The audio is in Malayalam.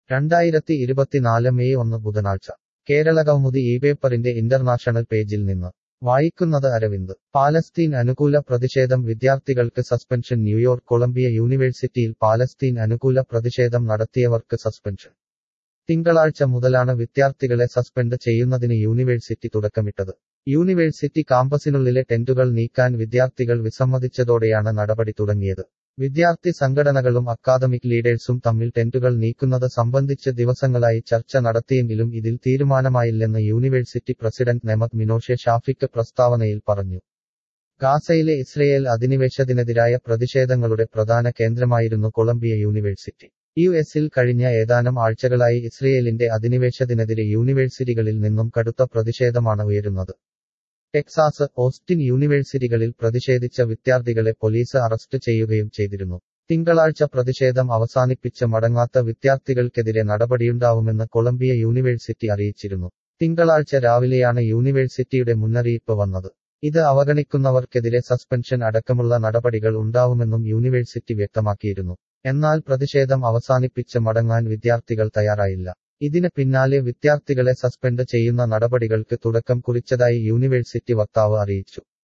രണ്ടായിരത്തി ഇരുപത്തിനാല് മെയ് ഒന്ന് ബുധനാഴ്ച കേരളകൗമുദി ഈ പേപ്പറിന്റെ ഇന്റർനാഷണൽ പേജിൽ നിന്ന് വായിക്കുന്നത് അരവിന്ദ് പാലസ്തീൻ അനുകൂല പ്രതിഷേധം വിദ്യാർത്ഥികൾക്ക് സസ്പെൻഷൻ ന്യൂയോർക്ക് കൊളംബിയ യൂണിവേഴ്സിറ്റിയിൽ പാലസ്തീൻ അനുകൂല പ്രതിഷേധം നടത്തിയവർക്ക് സസ്പെൻഷൻ തിങ്കളാഴ്ച മുതലാണ് വിദ്യാർത്ഥികളെ സസ്പെൻഡ് ചെയ്യുന്നതിന് യൂണിവേഴ്സിറ്റി തുടക്കമിട്ടത് യൂണിവേഴ്സിറ്റി കാമ്പസിനുള്ളിലെ ടെന്റുകൾ നീക്കാൻ വിദ്യാർത്ഥികൾ വിസമ്മതിച്ചതോടെയാണ് നടപടി തുടങ്ങിയത് വിദ്യാർത്ഥി സംഘടനകളും അക്കാദമിക് ലീഡേഴ്സും തമ്മിൽ ടെന്റുകൾ നീക്കുന്നത് സംബന്ധിച്ച് ദിവസങ്ങളായി ചർച്ച നടത്തിയെങ്കിലും ഇതിൽ തീരുമാനമായില്ലെന്ന് യൂണിവേഴ്സിറ്റി പ്രസിഡന്റ് നെമത് മിനോഷെ ഷാഫിക്ക് പ്രസ്താവനയിൽ പറഞ്ഞു ഗാസയിലെ ഇസ്രയേൽ അധിനിവേശത്തിനെതിരായ പ്രതിഷേധങ്ങളുടെ പ്രധാന കേന്ദ്രമായിരുന്നു കൊളംബിയ യൂണിവേഴ്സിറ്റി യു എസിൽ കഴിഞ്ഞ ഏതാനും ആഴ്ചകളായി ഇസ്രയേലിന്റെ അധിനിവേശത്തിനെതിരെ യൂണിവേഴ്സിറ്റികളിൽ നിന്നും കടുത്ത പ്രതിഷേധമാണ് ഉയരുന്നത് ടെക്സാസ് ഓസ്റ്റിൻ യൂണിവേഴ്സിറ്റികളിൽ പ്രതിഷേധിച്ച വിദ്യാർത്ഥികളെ പോലീസ് അറസ്റ്റ് ചെയ്യുകയും ചെയ്തിരുന്നു തിങ്കളാഴ്ച പ്രതിഷേധം അവസാനിപ്പിച്ച് മടങ്ങാത്ത വിദ്യാർത്ഥികൾക്കെതിരെ നടപടിയുണ്ടാവുമെന്ന് കൊളംബിയ യൂണിവേഴ്സിറ്റി അറിയിച്ചിരുന്നു തിങ്കളാഴ്ച രാവിലെയാണ് യൂണിവേഴ്സിറ്റിയുടെ മുന്നറിയിപ്പ് വന്നത് ഇത് അവഗണിക്കുന്നവർക്കെതിരെ സസ്പെൻഷൻ അടക്കമുള്ള നടപടികൾ ഉണ്ടാവുമെന്നും യൂണിവേഴ്സിറ്റി വ്യക്തമാക്കിയിരുന്നു എന്നാൽ പ്രതിഷേധം അവസാനിപ്പിച്ച് മടങ്ങാൻ വിദ്യാർത്ഥികൾ തയ്യാറായില്ല ഇതിന് പിന്നാലെ വിദ്യാർത്ഥികളെ സസ്പെൻഡ് ചെയ്യുന്ന നടപടികൾക്ക് തുടക്കം കുറിച്ചതായി യൂണിവേഴ്സിറ്റി വക്താവ് അറിയിച്ചു